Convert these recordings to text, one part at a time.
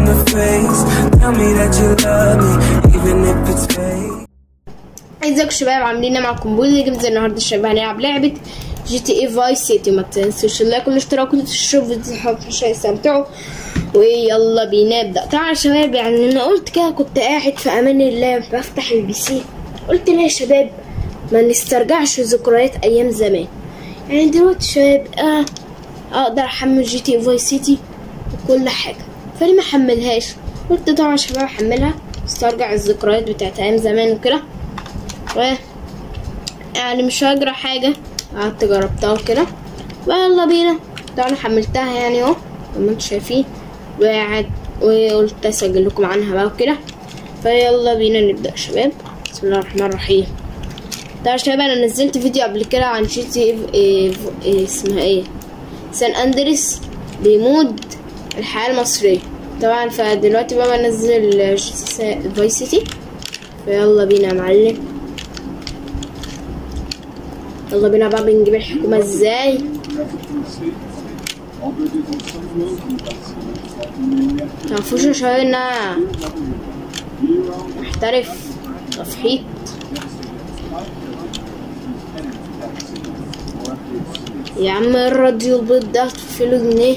in the face. Tell me that you love me, even if it's fake. ازيكم شباب عاملين إيه معكم بولي جيمز النهارده الشباب هنلعب لعبة جي تي اي فايس سيتي ما تنسوش اللايك والاشتراك وتشوفوا فيديو حب مش هيستمتعوا ويلا بينا نبدأ طبعا يا شباب يعني انا قلت كده كنت قاعد في امان الله بفتح البي سي قلت ليه يا شباب ما نسترجعش ذكريات ايام زمان يعني دلوقتي شباب آه اقدر احمل جي تي اي فايس سيتي وكل حاجة فليه ما احملهاش قلت طبعا يا شباب احملها استرجع الذكريات بتاعت ايام زمان وكده و يعني مش هجرى حاجة قعدت جربتها وكده ويلا بينا طبعا حملتها يعني اهو زي ما انتوا شايفين وقعد وقلت اسجل لكم عنها بقى وكده فيلا بينا نبدأ يا شباب بسم الله الرحمن الرحيم طبعا يا شباب انا نزلت فيديو قبل كده عن جي تي إيه- إيه- إيه اسمها ايه سان اندريس بمود الحياة المصرية طبعا فدلوقتي بقى بنزل فايس سيتي فيلا بينا يا معلم يلا بينا بقى بنجيب الحكومة ازاي تعرفوش يا شباب ان انا محترف تفحيط يا عم الراديو البيض ده في له جنيه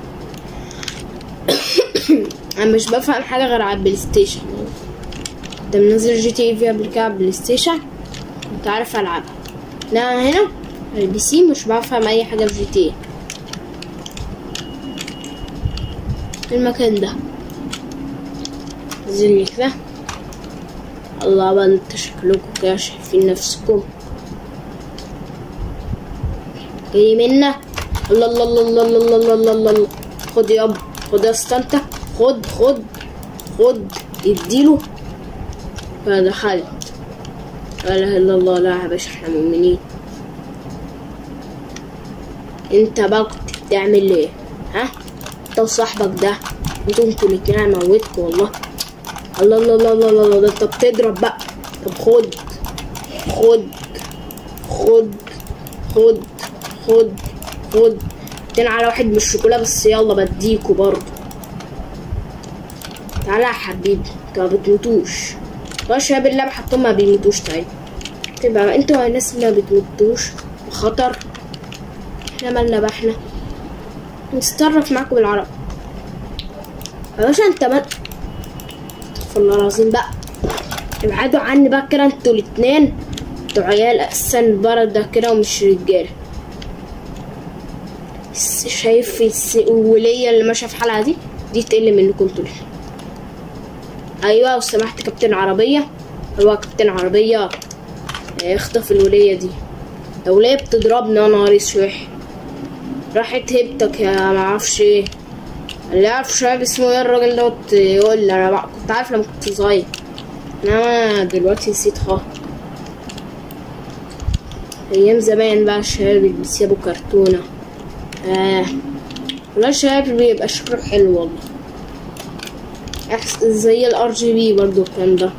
انا مش بفهم حاجة غير على البلاي ستيشن كنت منزل جي تي اي في قبل كده على البلاي ستيشن كنت عارف العبها لا هنا البي سي مش بفهم اي حاجه في جي تي المكان ده نزل كده الله بقى انت شكلكم كده شايفين نفسكم جاي منا الله الله الله الله الله الله الله الله الله خد يابا خد يا اسطى انت خد خد خد اديله فدخلت لا اله الا الله لا يا باشا احنا مؤمنين انت بقى كنت بتعمل ايه ها انت وصاحبك ده انتوا انتوا الاتنين هيموتكوا والله الله الله الله الله الله ده انت بتضرب بقى طب خد خد خد خد خد خد اتنين على واحد من الشوكولا بس يلا بديكوا برضه تعالى يا حبيبي انتوا ما بتموتوش يا شباب اللعبة حطهم ما بيموتوش طيب تبقى انتوا ناس ما بتموتوش خطر احنا مالنا بقى احنا نتصرف معاكم بالعربي يا باشا انت ما استغفر الله العظيم بقى ابعدوا عني بقى كده انتوا الاتنين انتوا عيال اساسا البلد ده كده ومش رجاله الس- شايف الس- الولية اللي ماشية في حالها دي دي تقل منكم انتوا الاتنين. ايوه لو سمحت كابتن عربية هو كابتن عربية اه، اخطف الولية دي الولية بتضربني يا نهار اسود راحت هبتك يا معرفش ايه اللي يعرف شباب اسمه ايه الراجل دوت يقول لي انا بقى كنت عارف لما كنت صغير انما دلوقتي نسيت خالص ايام زمان بقى الشباب اللي بيسيبوا كرتونة اه والله الشباب بيبقى شكله حلو والله أحس- زي الار جي بي برضو الكلام ده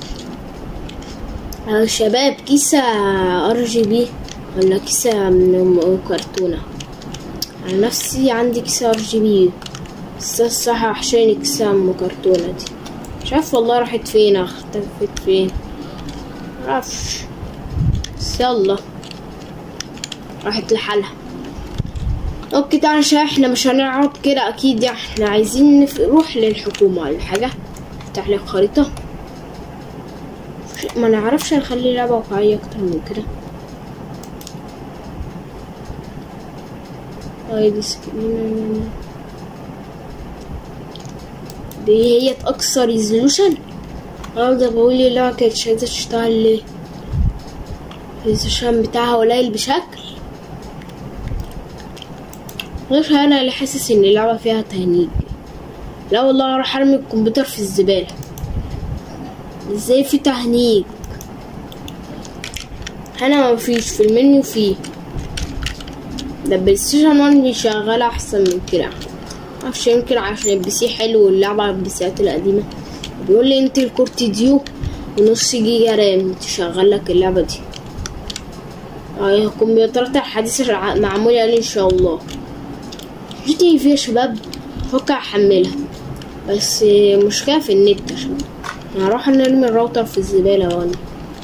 آه، شباب كيسة ار جي بي ولا كيسة من م- كرتونة عن نفسي عندي كيسة ار جي بي بس الصراحة وحشاني كيسة ام كرتونة دي مش عارف والله راحت فين اختفت فين معرفش بس يلا راحت لحالها اوكي تعالى عشان احنا مش هنقعد كده اكيد يعني احنا عايزين نف- نروح للحكومة ولا حاجة افتح لي خريطة ما نعرفش نخلي لعبة واقعية اكتر من كده هاي دي سكرين دي هي اقصى ريزولوشن النهارده بقول لي اللعبة كانت عايزة تشتغل ليه الريزولوشن بتاعها قليل بشكل مش انا اللي حاسس ان اللعبة فيها تهنيج لا والله راح ارمي الكمبيوتر في الزبالة ازاي في تهنيج هنا ما فيش في المنيو فيه ده البلاي ستيشن 1 بيشغل احسن من كده معرفش يمكن عشان البي سي حلو واللعبة على البيسات القديمة بيقول لي انت الكورت ديو ونص جيجا رام تشغل لك اللعبة دي اه الكمبيوترات الحديثة الع- معمولة لي ان شاء الله جي تي في يا شباب فكر احملها بس مشكلة في النت عشان هروح نرمي الراوتر في الزبالة وانا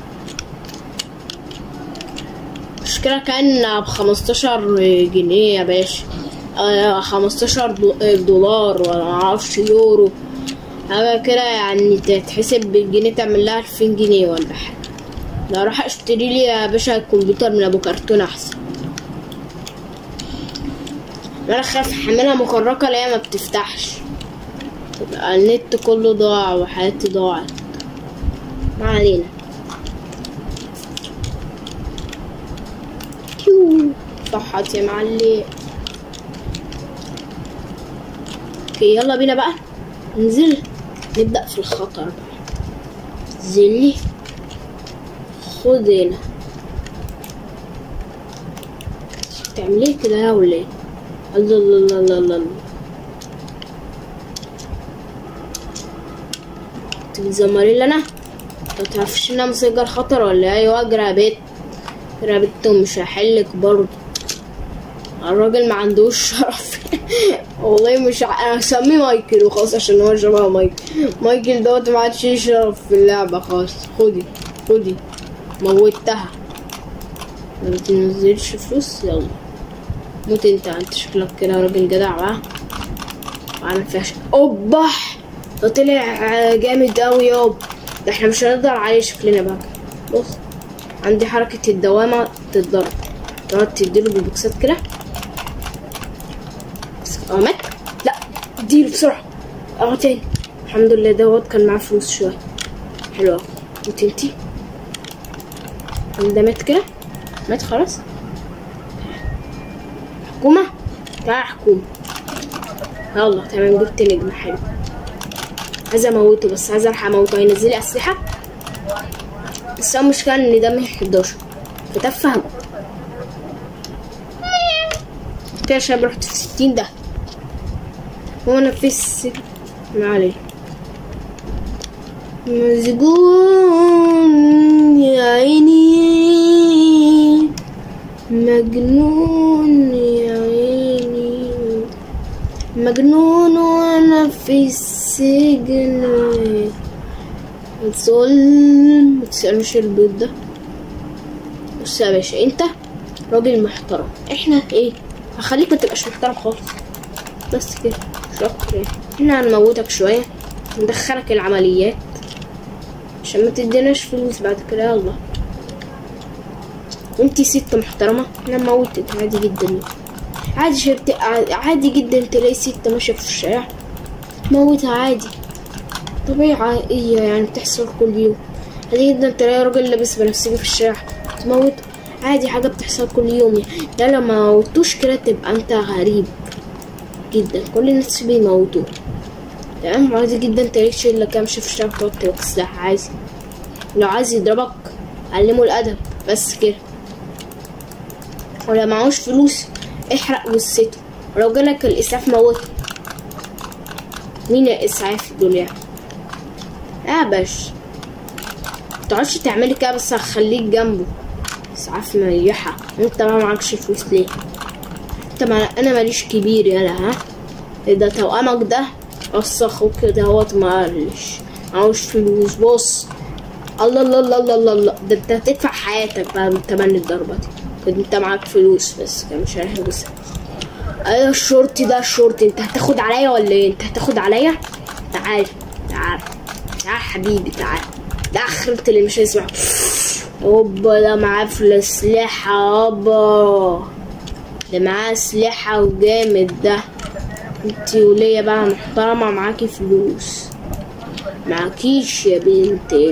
المشكلة كان بخمستاشر جنيه يا باشا آه، خمستاشر دو- دولار ولا معرفش يورو حاجة كده يعني تتحسب بالجنيه تعمل لها ألفين جنيه ولا حاجة لا اروح اشتري لي يا باشا كمبيوتر من ابو كرتون احسن انا خايف احملها مكركة لا ما بتفتحش يبقى النت كله ضاع وحياتي ضاعت ما علينا كيو صحت يا معلم اوكي يلا بينا بقى ننزل نبدأ في الخطر بقى زلي خد هنا تعمل ايه كده يا ولا ايه الله الله الله الله الله الله انت بتزمري لي انا ما تعرفش ان انا مسجل خطر ولا ايه ايوه اجري يا بيت اجري يا بت ومش هحلك برضه الراجل ما عندوش شرف والله مش ع... انا هسميه مايكل وخلاص عشان هو شبه مايكل مايكل دوت ما عادش يشرف في اللعبة خلاص خدي خدي موتها ما بتنزلش فلوس يلا موت انت انت شكلك كده راجل جدع بقى وعامل فيها ش- اوبح ده طلع جامد اوي ياب ده احنا مش هنقدر عليه شكلنا بقى بص عندي حركة الدوامة تتضرب تقعد تديله بالبوكسات كده بس- اه مات لا اديله بسرعة اه تاني الحمد لله دوت كان معاه فلوس شوية حلوة أوي. موت انتي ده مات كده مات خلاص حكومة تعال حكومة يلا تمام جبت نجمة حلو عايزة اموته بس عايزة الحق اموته هينزل لي اسلحة بس هو المشكلة ان ده من 11 فتفهم كده يا شباب رحت في 60 ده هو انا في السجن ما عليه مسجون يا عيني مجنون يا عيني مجنون وانا في السجن ظلم متسألوش البيت ده بص يا باشا انت راجل محترم احنا ايه هخليك ما تبقاش محترم خالص بس كده مش اكتر يعني احنا هنموتك شوية ندخلك العمليات عشان ما تديناش فلوس بعد كده يلا انتي ست محترمة انا موتك عادي جدا عادي شبت عادي جدا تلاقي ست ماشية في الشارع موتها عادي طبيعة ايه يعني بتحصل كل يوم عادي جدا تلاقي راجل لابس بنفسجي في الشارع تموت عادي حاجة بتحصل كل يوم يعني لا لو ما موتوش كده تبقى انت غريب جدا كل الناس بيموتوه تمام عادي جدا تلاقي شلة كده ماشية في الشارع تقعد تلقى سلاح عادي لو عايز يضربك علمه الأدب بس كده ولو معهوش فلوس احرق جثته ولو جالك الإسعاف موته مين الإسعاف دول يعني يا باش متقعدش تعملي كده بس هخليك جنبه إسعاف مريحة انت ما معكش فلوس ليه انت ما انا ماليش كبير يلا ها ده توأمك ده وسخ كده هوت ما قالش معهوش فلوس بص الله الله الله الله الله الله ده انت هتدفع حياتك بقى من تمن الضربة دي كنت انت معاك فلوس بس كان مش رايح بس ايوه الشرطي ده الشرطي انت هتاخد عليا ولا ايه انت هتاخد عليا تعال تعال تعال حبيبي تعال ده اخرت اللي مش هيسمع اوبا ده معاه في اسلحة اوبا ده معاه اسلحة وجامد ده انتي وليا بقى محترمة معاكي فلوس معكيش يا بنت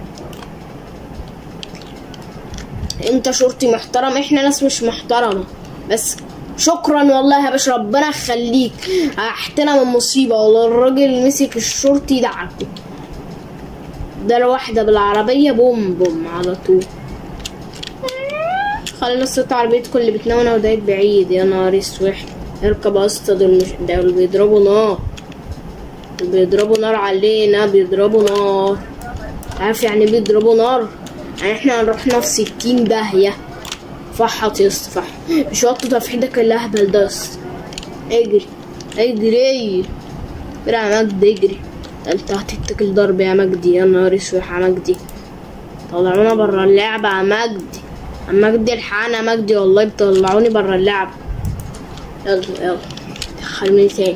انت شرطي محترم احنا ناس مش محترمة بس شكرا والله يا باشا ربنا يخليك احتنا من مصيبة والله الراجل مسك الشرطي دعكه ده الواحدة بالعربية بوم بوم على طول خلينا صوت عربيتكم اللي بتنونة ودايت بعيد يا نهار اسود اركب يا اسطى دول مش دول بيضربوا نار دول بيضربوا نار علينا بيضربوا نار عارف يعني إيه بيضربوا نار يعني احنا رحنا في ستين داهية فحط يا اسطى فحط مش وقت تفحيدك الاهبل ده يا اسطى اجري اجري اجري يا مجدي اجري ده انت هتتكل ضرب يا مجدي يا نهار اسود يا مجدي طلعونا برا اللعبة يا مجدي يا مجدي الحقنا يا مجدي والله بيطلعوني برا اللعبة يلا يلا دخلوني تاني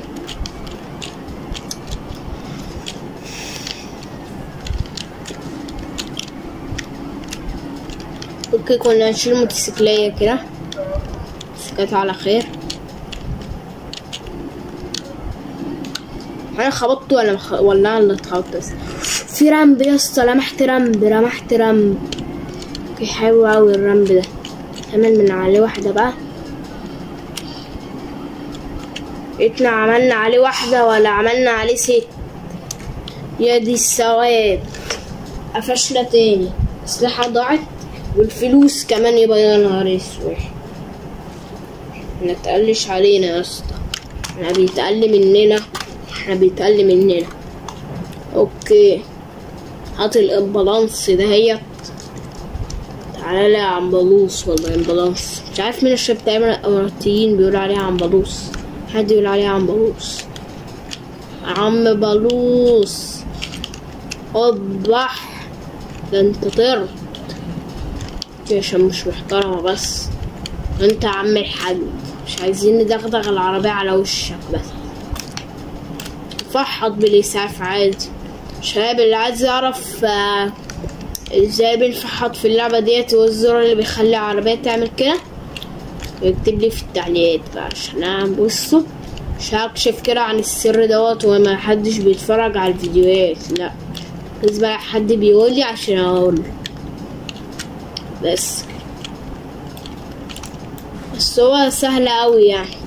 اوكي كنا نشيل موتوسيكلية كده بس كانت على خير انا خبطت ولا مخ... ولا انا اللي اتخبطت بس في رامب يا اسطى لمحت رامب لمحت رامب اوكي حلو اوي الرامب ده نعمل من عليه واحدة بقى اتنا عملنا عليه واحدة ولا عملنا عليه ست يا دي الثواب قفشنا تاني أسلحة ضاعت والفلوس كمان يبقى يا نهار اسود ما تقلش علينا يا اسطى احنا بيتقل مننا احنا بيتقل مننا اوكي هات الامبلانس دهيت تعالى لي يا امبلوس والله امبلانس مش عارف مين الشاب بتاع الاماراتيين بيقول عليها امبلوس حد يقول عليها امبلوس عم بلوس وضح ده انت طرت عشان مش محترمة بس انت يا عم الحاج مش عايزين ندغدغ العربية على وشك بس فحط بالإسعاف عادي شباب اللي عايز يعرف آه، ازاي بنفحط في اللعبة ديت والزر اللي بيخلي العربية تعمل كده يكتب لي في التعليقات بقى عشان انا بصوا مش هكشف كده عن السر دوت وما حدش بيتفرج على الفيديوهات لا لازم بقى حد بيقول لي عشان اقول بس كده. بس هو سهل اوي يعني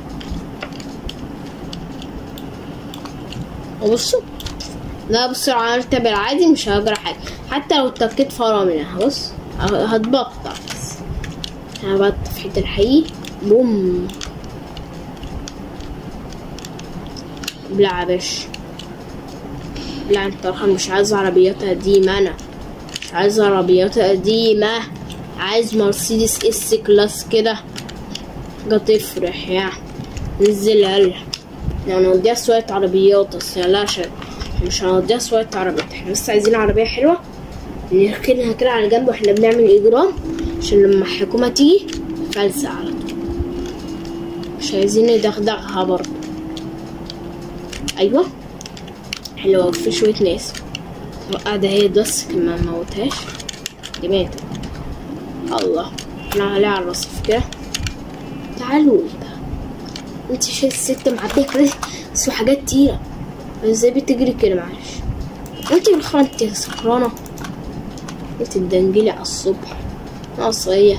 وبصوا لا بص لو عملت بالعادي مش هجرى حاجة حتى لو اتكيت فرامل اهي بص هتبطع بس هبطع في حتة الحقيقي بوم بلا يا باشا لا انت رخم مش عايز عربيات قديمة انا مش عايز عربيات قديمة عايز مرسيدس اس كلاس كده حاجة تفرح يعني نزل يلا يعني نوديها سواقة عربيات بس لا عشان مش هنوديها سواقة عربيات احنا بس عايزين عربية حلوة نركنها كده على جنب واحنا بنعمل اجرام عشان لما الحكومة تيجي فلسة على طول مش عايزين ندغدغها برضه ايوه حلوة في شوية ناس قاعدة هي بس كمان ما موتهاش دي ماتت الله احنا عليها على الرصيف كده تعالوا بقى انت شايف الست معدية كده بس حاجات تقيلة ازاي بتجري كده معلش انت بالخرا انت سكرانة انت تدنجلي على الصبح ناقصية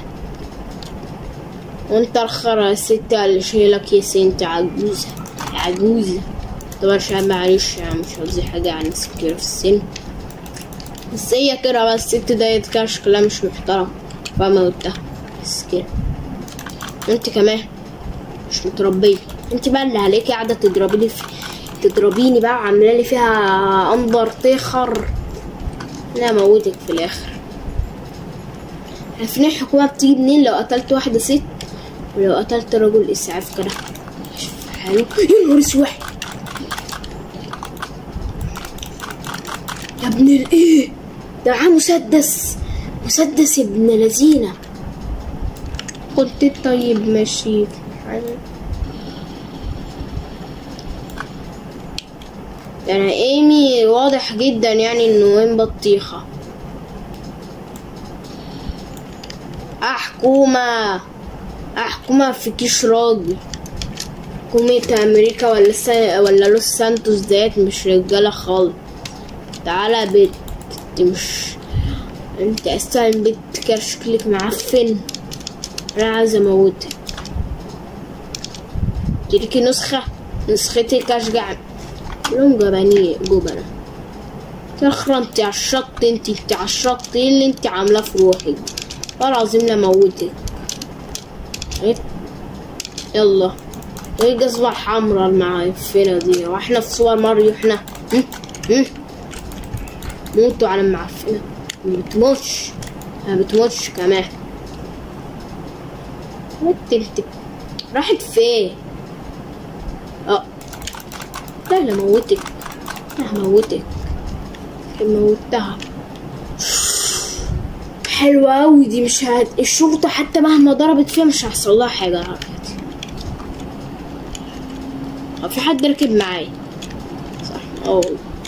وانت الخرا يا ست اللي شايلك يا ست انت عجوزة يا عجوزة طبعا عشان معلش يعني مش قصدي حاجة عن الناس كتير في السن بس هي كده بس الست ديت كده شكلها مش محترم فموتها بس كده انت كمان مش متربية انت بقى اللي عليكي قاعدة تضربيني في تضربيني بقى وعاملة لي فيها انبر تخر لا موتك في الاخر عارفين الحكومة بتيجي منين لو قتلت واحدة ست ولو قتلت رجل اسعاف كده شوف حلو يا نهار اسود يا ابن الايه ده معاه مسدس مسدس يا ابن لذينه كنت طيب ماشي ده انا ايمي واضح جدا يعني انه وين بطيخة احكومة احكومة في كيش راجل حكومة امريكا ولا سا... ولا لوس سانتوس ديت مش رجالة خالص تعالى يا بنت انت مش انت اساسا بنت كده شكلك معفن انا عايزة اموتك تلكي نسخة نسختي كاشجع كلهم جبنية جبنة تخرى انت على الشط انت انت على الشط ايه اللي انت عاملاه في روحك والله العظيم لموتك ايه يلا ايه الجزمة الحمرا المعفنة دي واحنا في صور ماريو احنا هم؟ هم؟ موتوا على المعفنة ما بتموتش ما بتموتش كمان انت انت راحت فين اه سهل اموتك هموتك موتها حلوة أوي دي مش هت... الشرطة حتى مهما ضربت فيها مش هيحصل لها حاجة عرفتي هو في حد ركب معايا صح اه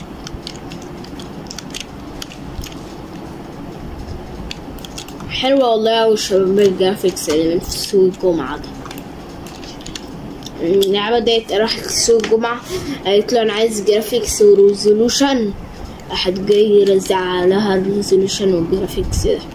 حلوة والله أوي شباب الجرافيكس اللي من في سوق الجمعة ده اللعبة ديت راحت سوق الجمعة قالت له أنا عايز جرافيكس وريزولوشن أحد جاي يرزع لها الريزولوشن والجرافيكس ده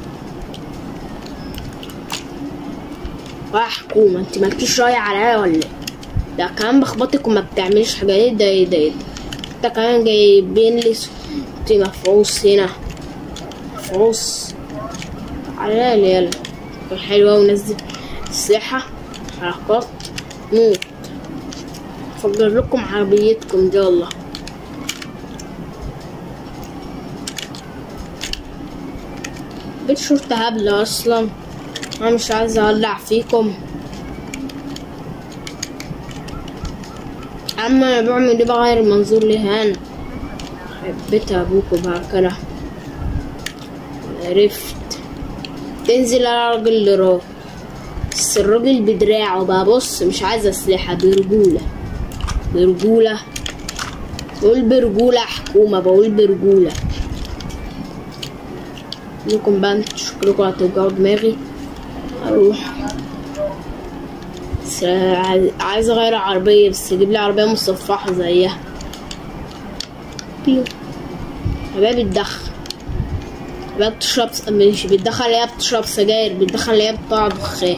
راح حكومة انت مالكيش راي عليا ولا ايه؟ ده كمان بخبطك وما بتعمليش حاجة ايه ده ايه ده ايه ده انت كمان جايبين لي انت مفعوص هنا مفعوص تعالى لي يلا كان حلوة ونزل أسلحة حركات موت أفجر لكم عربيتكم دي والله بيت شرطة هبلة أصلا أنا مش عايزة أولع فيكم أما أنا بعمل إيه بغير المنظور لهان حبيت أبوكوا بقى كده عرفت تنزل على الراجل اللي راه بس الراجل بدراعه بقى بص مش عايزة أسلحة برجولة برجولة بقول برجولة حكومة بقول برجولة لكم بقى انتوا شكلكم هتوجعوا دماغي اروح بس عايز- عايز اغير عربية بس اجيب لي عربية مصفحة زيها بيو شباب بتدخن شباب بتشرب س- مش بتدخل اللي هي بتشرب سجاير بتدخل اللي هي بتطلع دخان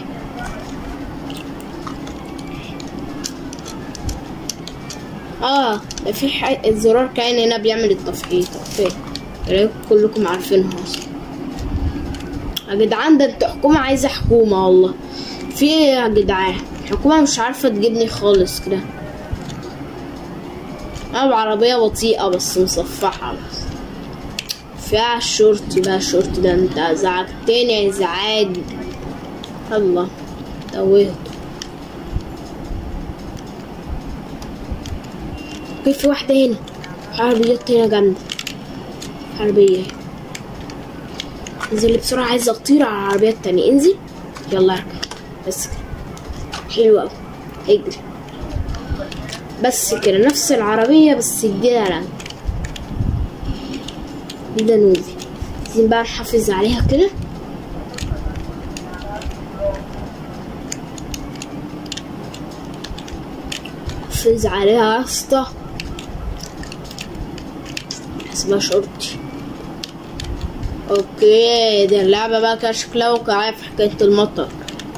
اه ده في ح- الزرار كان هنا بيعمل التفحيط اوكي تلاقيكم كلكم عارفينها اصلا يا جدعان ده انتوا حكومة عايزة حكومة والله في ايه يا جدعان الحكومة مش عارفة تجيبني خالص كده انا بعربية بطيئة بس مصفحة بس فيها الشرطي بقى الشرطي ده انت زعجتني ازعاج الله توهت كيف في واحدة هنا في عربيات هنا جامدة عربية اهي انزلي بسرعة عايزة اطير على العربية التانية انزل يلا اركب بس كده حلو اوي اجري بس كده نفس العربية بس جديدة رنج جديدة نوفي عايزين بقى نحافظ عليها كده نحافظ عليها يا اسطى حسبها شرطي اوكي دي اللعبة بقى كده شكلها واقعية في حكاية المطر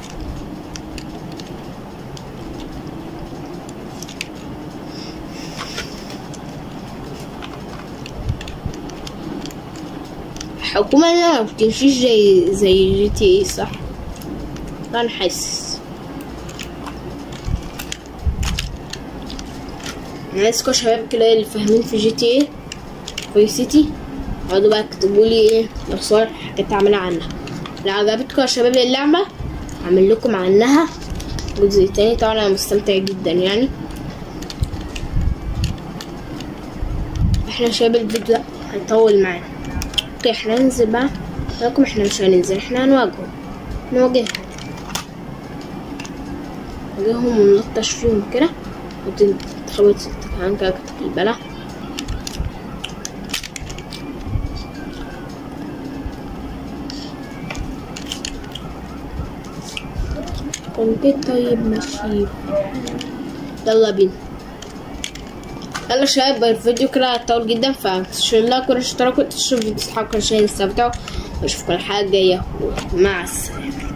الحكومة هنا ما بتمشيش زي زي جي تي اي صح؟ انا حاسس انا عايزكوا يا شباب كده اللي فاهمين في جي تي اي في سيتي اقعدوا بقى اكتبوا لي ايه نصايح حكيت اعملها عنها لو عجبتكم يا شباب اللعبة هعمل لكم عنها جزء تاني طبعا انا مستمتع جدا يعني احنا شباب الفيديو ده هيطول معانا اوكي احنا هننزل بقى لكم احنا مش هننزل احنا هنواجهه نواجهها نواجههم ونلطش فيهم كده وتخبط كمان كده البلع كنت طيب ماشي يلا بينا يلا شباب الفيديو كده هيطول جدا فتشتركوا لايك واشتراك وتشوفوا فيديو اصحابكم عشان يستمتعوا واشوفكم الحلقه الجايه مع السلامه